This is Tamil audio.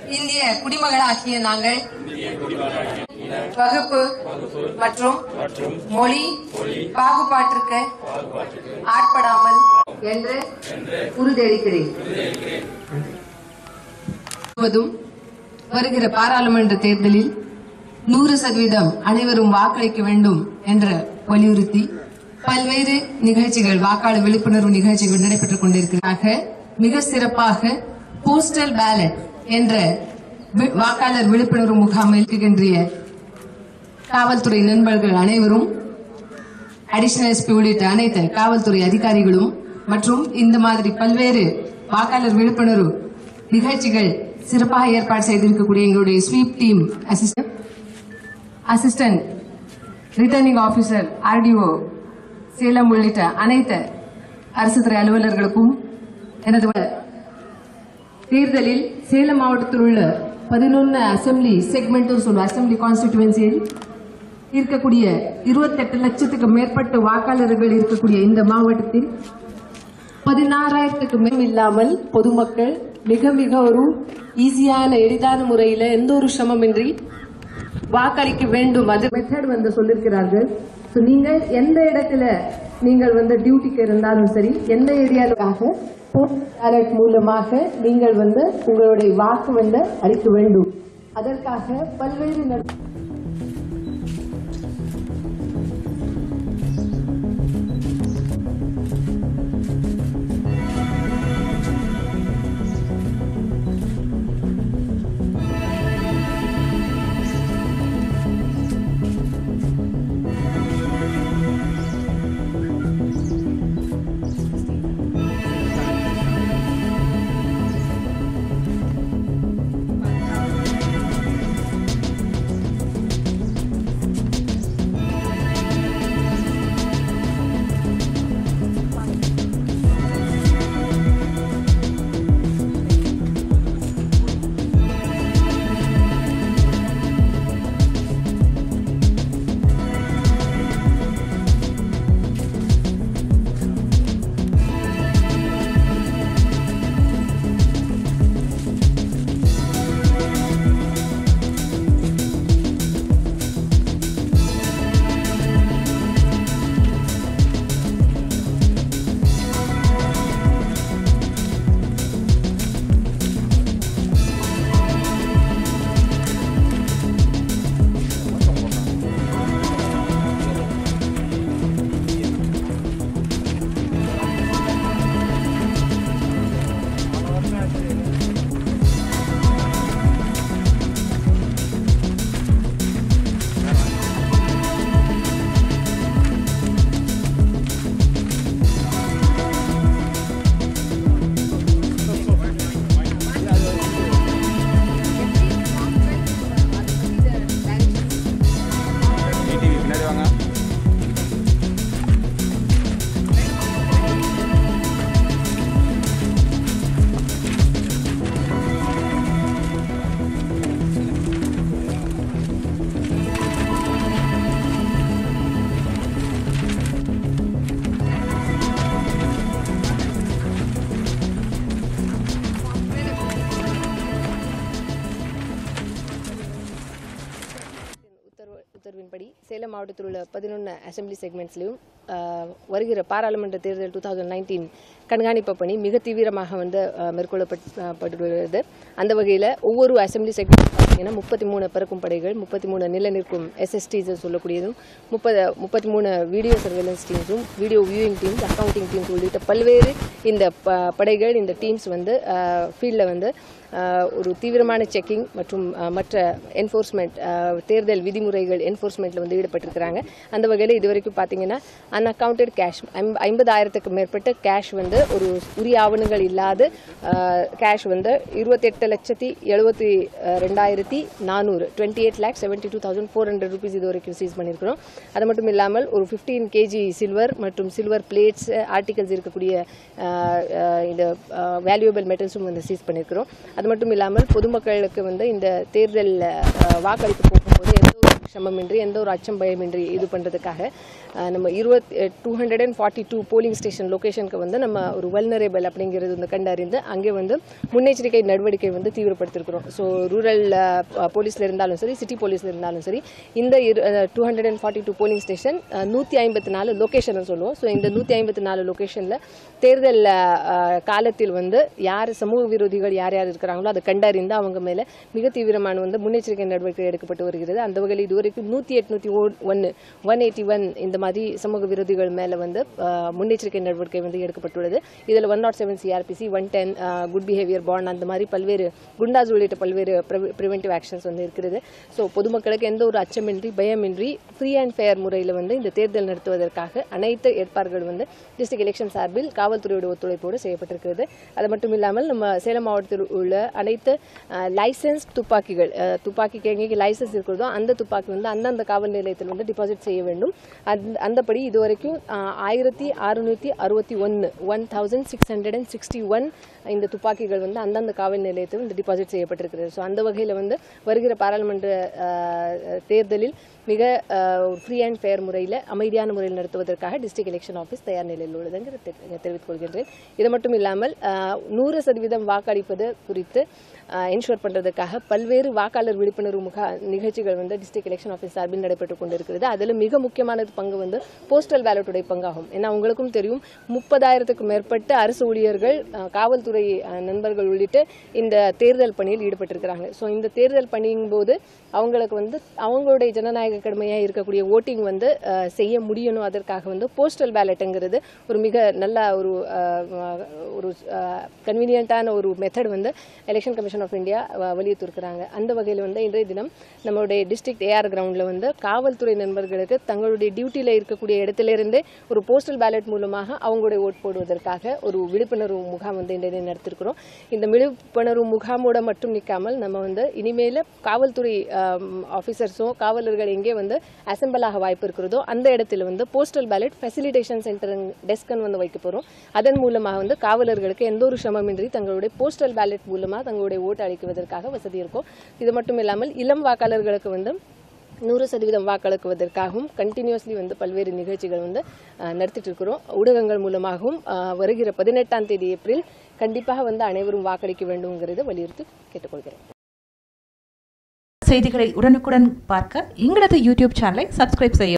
இந்திய குடிமகளாகிய நாங்கள் வகுப்பு மற்றும் மொழி பாகுபாட்டிற்கு ஆட்படாமல் என்று உறுதியளிக்கிறேன் முழுவதும் வருகிற பாராளுமன்ற தேர்தலில் நூறு சதவீதம் அனைவரும் வாக்களிக்க வேண்டும் என்று வலியுறுத்தி பல்வேறு நிகழ்ச்சிகள் வாக்காளர் விழிப்புணர்வு நிகழ்ச்சிகள் நடைபெற்றுக் கொண்டிருக்கிறாக மிக சிறப்பாக போஸ்டல் பேலட் என்ற வி- வாக்காளர் விழிப்புணர்வு முகாமில் இருக்கின்ற காவல்துறை நண்பர்கள் அனைவரும் அடிஷனல் எஸ்பி உள்ளிட்ட அனைத்து காவல்துறை அதிகாரிகளும் மற்றும் இந்த மாதிரி பல்வேறு வாக்காளர் விழிப்புணர்வு நிகழ்ச்சிகள் சிறப்பாக ஏற்பாடு செய்திருக்கக்கூடிய எங்களுடைய SVEEP team assistant assistant returning officer RDO Salem உள்ளிட்ட அனைத்து அரசு துறை அலுவலர்களுக்கும் எனது தேர்தலில் சேலம் மாவட்டத்தில் உள்ள பதினொன்று அசெம்பிளி செக்மெண்ட் சொல்லுவோம் அசெம்பிளி கான்ஸ்டிடுவன்சியில் இருக்கக்கூடிய இருபத்தெட்டு லட்சத்துக்கு மேற்பட்ட வாக்காளர்கள் இருக்கக்கூடிய இந்த மாவட்டத்தில் பதினாறாயிரத்துக்கு மேல் இல்லாமல் பொதுமக்கள் மிக மிக ஒரு ஈஸியான எளிதான முறையில எந்த ஒரு சிரமமின்றி வாக்களிக்க வேண்டும் அது மெத்தட் வந்து சொல்லிருக்கிறார்கள் So, நீங்கள் எந்த இடத்துல நீங்கள் வந்து டியூட்டிக்கு இருந்தாலும் சரி எந்த ஏரியாவுக்காக பேலட் மூலமாக நீங்கள் வந்து உங்களுடைய வாக்கு வந்து அளிக்க வேண்டும் அதற்காக பல்வேறு நட- டிவி பின்னாடி வாங்க உத்தரவு உத்தரவின்படி சேலம் மாவட்டத்தில் உள்ள பதினொன்று அசெம்பிளி செக்மெண்ட்ஸ்லையும் வருகிற பாராளுமன்ற தேர்தல் டூ தௌசண்ட் நைன்டீன் கண்காணிப்பு பணி மிக தீவிரமாக வந்து அஹ், மேற்கொள்ளப்பட்டு வருகிறது அந்த வகையில் ஒவ்வொரு அசெம்பிளி செக்மெண்ட் பார்த்தீங்கன்னா முப்பத்தி மூணு பறக்கும் படைகள் முப்பத்தி மூணு நில நிற்கும் எஸ்எஸ்டிஸ் சொல்லக்கூடியதும் முப்பது முப்பத்தி மூணு வீடியோ சர்வேலன்ஸ் டீம்ஸும் video viewing teams accounting teams உள்ளிட்ட பல்வேறு இந்த ப- படைகள் இந்த டீம்ஸ் வந்து ஃபீல்டில் வந்து அஹ், ஒரு தீவிரமான செக்கிங் மற்றும் அஹ், மற்ற என்ஃபோர்ஸ்மெண்ட் தேர்தல் விதிமுறைகள் என்ஃபோர்ஸ்மெண்ட்டில் வந்து ஈடுபட்டிருக்கிறாங்க அந்த வகையில் இதுவரைக்கும் பார்த்தீங்கன்னா அன்அக்கவுண்டட் கேஷ் ஐம்பதாயிரத்துக்கு மேற்பட்ட கேஷ் வந்து ஒரு உரிய ஆவணங்கள் இல்லாத கேஷ் வந்து இருபத்தெட்டு லட்சத்தி எழுபத்தி அஹ், ரெண்டாயிரத்தி நானூறு twenty eight lakh seventy two thousand four hundred rupees இது வரைக்கும் சீஸ் பண்ணியிருக்கிறோம் அது மட்டும் இல்லாமல் ஒரு ஃபிஃப்டீன் கேஜி சில்வர் மற்றும் சில்வர் பிளேட்ஸ் ஆர்டிகல்ஸ் இருக்கக்கூடிய அஹ், அஹ், இந்த வேல்யூபிள் மெட்டல்ஸும் வந்து சீஸ் பண்ணியிருக்கிறோம் அது மட்டும் இல்லாமல் பொதுமக்களுக்கு வந்து இந்த தேர்தல் அஹ், வாக்களிப்பு போகும்போது எந்த ஒரு சிரமமின்றி எந்த ஒரு அச்சம் பயமின்றி இது பண்ணுறதுக்காக நம்ம இருபத் two hundred and forty two polling station லொக்கேஷனுக்கு வந்து நம்ம ஒரு வல்னரேபிள் அப்படிங்கிறது வந்து கண்டறிந்து அங்கே வந்து முன்னெச்சரிக்கை நடவடிக்கை வந்து தீவிரப்படுத்திருக்கிறோம் ஸோ ரூரல் போலீஸில் இருந்தாலும் சரி சிட்டி போலீஸில் இருந்தாலும் சரி இந்த two hundred and forty two polling station நூற்றி ஐம்பத்தி நாலு லொக்கேஷன் சொல்லுவோம் ஸோ இந்த நூற்றி ஐம்பத்தி நாலு லொக்கேஷனில் தேர்தல் அஹ், காலத்தில் வந்து யார் சமூக விரோதிகள் யார் யார் இருக்கிறாங்களோ அதை கண்டறிந்து அவங்க மேலே மிக தீவிரமான வந்து முன்னெச்சரிக்கை நடவடிக்கை எடுக்கப்பட்டு வருகிறது அந்த வகையில் இதுவரைக்கும் நூற்றி எட்நூற்றி ஒன்று ஒன் எயிட்டி ஒன் இந்த மாதிரி சமூக விரோதிகள் மேலே வந்து அஹ், முன்னெச்சரிக்கை நடவடிக்கை வந்து எடுக்கப்பட்டுள்ளது இதில் one nought seven CrPC one ten good behaviour bond அந்த மாதிரி பல்வேறு குண்டாஸ் உள்ளிட்ட பல்வேறு ப்ரிவென்டிவ் ஆக்ஷன்ஸ் வந்து இருக்கிறது ஸோ பொதுமக்களுக்கு எந்த ஒரு அச்சமின்றி பயமின்றி ஃப்ரீ அண்ட் ஃபேர் முறையில் வந்து இந்த தேர்தல் நடத்துவதற்காக அனைத்து ஏற்பாடுகள் வந்து டிஸ்ட்ரிக்ட் எலெக்ஷன் சார்பில் காவல்துறையோட ஒத்துழைப்போடு செய்யப்பட்டிருக்கிறது அது மட்டும் இல்லாமல் நம்ம சேலம் மாவட்டத்தில் உள்ள அனைத்து லைசன்ஸ் துப்பாக்கிகள் அஹ், துப்பாக்கிக்கு எங்கே லைசன்ஸ் இருக்கிறதோ அந்த துப்பாக்கி வந்து அந்தந்த காவல் நிலையத்தில் வந்து டிபாசிட் செய்ய வேண்டும் அந்த அந்தபடி இதுவரைக்கும் ஆயிரத்தி அறுநூற்றி அறுபத்தி ஒன்று one thousand six hundred and sixty one இந்த துப்பாக்கிகள் வந்து அந்தந்த காவல் நிலையத்தில் வந்து டிபாசிட் செய்யப்பட்டிருக்கிறது ஸோ அந்த வகையில் வந்து வருகிற பாராளுமன்ற அஹ், தேர்தலில் மிக ஃப்ரீ அண்ட் ஃபேர் முறையில் அமைதியான முறையில் நடத்துவதற்காக டிஸ்ட்ரிக்ட் எலெக்ஷன் ஆஃபீஸ் தயார் நிலையில் உள்ளதுங்கிற தெரிவித்துக் கொள்கின்றேன் இது மட்டும் இல்லாமல் அஹ், நூறு சதவீதம் வாக்களிப்பது குறித்து என்ஷூர் பண்ணுறதுக்காக பல்வேறு வாக்காளர் விழிப்புணர்வு முக நிகழ்ச்சிகள் வந்து டிஸ்ட்ரிக்ட் எலெக்ஷன் ஆஃபீஸ் சார்பில் நடைபெற்று கொண்டிருக்கிறது அதில் மிக முக்கியமானது பங்கு வந்து போஸ்டல் பேலட்டுடைய பங்காகும் ஏன்னா உங்களுக்கும் தெரியும் முப்பதாயிரத்துக்கும் மேற்பட்ட அரசு ஊழியர்கள் அஹ், காவல்துறை அஹ், நண்பர்கள் உள்ளிட்டு இந்த தேர்தல் பணியில் ஈடுபட்டிருக்கிறாங்க ஸோ இந்த தேர்தல் பணியின் போது அவங்களுக்கு வந்து அவங்களுடைய ஜனநாயக கடமையாக இருக்கக்கூடிய ஓட்டிங் வந்து அஹ், செய்ய முடியணும் அதற்காக வந்து போஸ்டல் பேலட்டுங்கிறது ஒரு மிக நல்ல ஒரு அஹ், ஒரு கன்வீனியன்ட்டான ஒரு மெத்தட் வந்து எலெக்ஷன் கமிஷன் ஆஃப் இந்தியா வலியுறுத்திருக்கிறாங்க அந்த வகையில் வந்து இன்றைய தினம் நம்மளுடைய டிஸ்ட்ரிக்ட் ஏஆர் கிரவுண்டில் வந்து காவல்துறை நண்பர்களுக்கு தங்களுடைய டியூட்டியில் இருக்கக்கூடிய இடத்திலிருந்தே ஒரு போஸ்டல் பேலட் மூலமாக அவங்களுடைய ஓட் போடுவதற்காக ஒரு விழிப்புணர்வு முகாம் வந்து இன்றைய தினம் நடத்திருக்கிறோம் இந்த விழிப்புணர்வு முகாமோட மட்டும் நிற்காமல் நம்ம வந்து இனிமேல் காவல்துறை ஆஃபீஸர்ஸும் காவலர்கள் எங்கே வந்து அசெம்பிள் ஆக வாய்ப்பு இருக்கிறதோ அந்த இடத்துல வந்து போஸ்டல் பேலட் ஃபெசிலிட்டேஷன் சென்டர் டெஸ்கன் வந்து வைக்க போகிறோம் அதன் மூலமாக வந்து காவலர்களுக்கு எந்த ஒரு சிரமமின்றி தங்களுடைய போஸ்டல் பேலட் மூலமாக தங்களுடைய ஓட்டு அளிக்குவதற்காக வசதி இருக்கும் இது மட்டும் இல்லாமல் இளம் வாக்காளர்களுக்கு வந்து நூறு சதவீதம் வாக்களிக்குவதற்காகவும் கண்டினியூஸ்லி வந்து பல்வேறு நிகழ்ச்சிகள் வந்து அஹ், நடத்திட்டு இருக்கிறோம் ஊடகங்கள் மூலமாகவும் அஹ், வருகிற பதினெட்டாம் தேதி ஏப்ரல் கண்டிப்பாக வந்து அனைவரும் வாக்களிக்க வேண்டும்ங்கிறத வலியுறுத்தி கேட்டுக்கொள்கிறேன் செய்திகளை உடனுக்குடன் பார்க்க எங்களது யூடியூப் சேனலை சப்ஸ்கிரைப் செய்ய